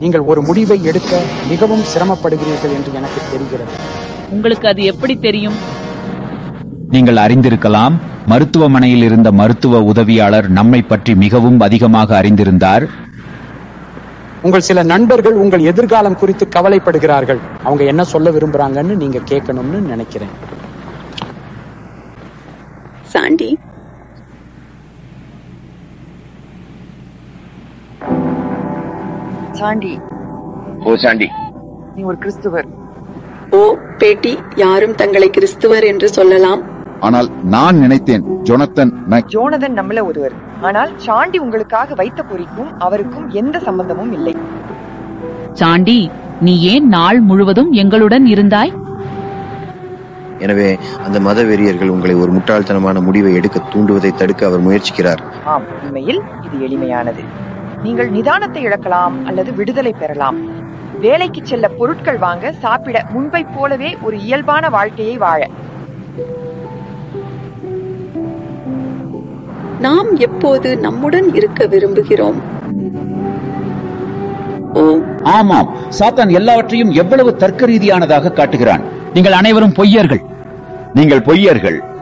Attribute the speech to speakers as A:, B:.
A: நீங்கள் ஒரு முடிவை எடுக்க மிகவும் சிரமப்படுகிறீர்கள் என்று எனக்கு தெரிகிறது
B: உங்களுக்கு அது எப்படி தெரியும்
C: நீங்கள் அறிந்திருக்கலாம் மருத்துவமனையில் இருந்த மருத்துவ உதவியாளர் நம்மை பற்றி மிகவும் அதிகமாக அறிந்திருந்தார்
A: உங்கள் சில நண்பர்கள் உங்கள் எதிர்காலம் குறித்து கவலைப்படுகிறார்கள் அவங்க என்ன சொல்ல விரும்புறாங்கன்னு நீங்க கேட்கணும்னு நினைக்கிறேன்
D: சாண்டி
E: சாண்டி
F: ஓ சாண்டி
E: நீ ஒரு கிறிஸ்துவர்
D: ஓ பேட்டி யாரும் தங்களை கிறிஸ்துவர் என்று சொல்லலாம்
G: ஆனால் நான் நினைத்தேன் ஜொனத்தன் மேக்
E: ஜோனதன் நம்மள ஒருவர் ஆனால் சாண்டி உங்களுக்காக வைத்த குறிக்கும் அவருக்கும் எந்த சம்பந்தமும் இல்லை
B: சாண்டி நீ ஏன் நாள் முழுவதும் எங்களுடன் இருந்தாய்
H: எனவே அந்த மத வெறியர்கள் உங்களை ஒரு முட்டாள்தனமான முடிவை எடுக்க தூண்டுவதை தடுக்க அவர் முயற்சிக்கிறார்
E: ஆம் உண்மையில் இது எளிமையானது நீங்கள் நிதானத்தை இழக்கலாம் அல்லது விடுதலை பெறலாம் வேலைக்கு செல்ல பொருட்கள் வாங்க சாப்பிட முன்பை போலவே ஒரு இயல்பான வாழ்க்கையை வாழ
D: நாம் எப்போது நம்முடன் இருக்க விரும்புகிறோம் ஓ
C: ஆமாம் சாத்தான் எல்லாவற்றையும் எவ்வளவு தர்க்க ரீதியானதாக காட்டுகிறான் நீங்கள் அனைவரும் பொய்யர்கள்
G: நீங்கள் பொய்யர்கள்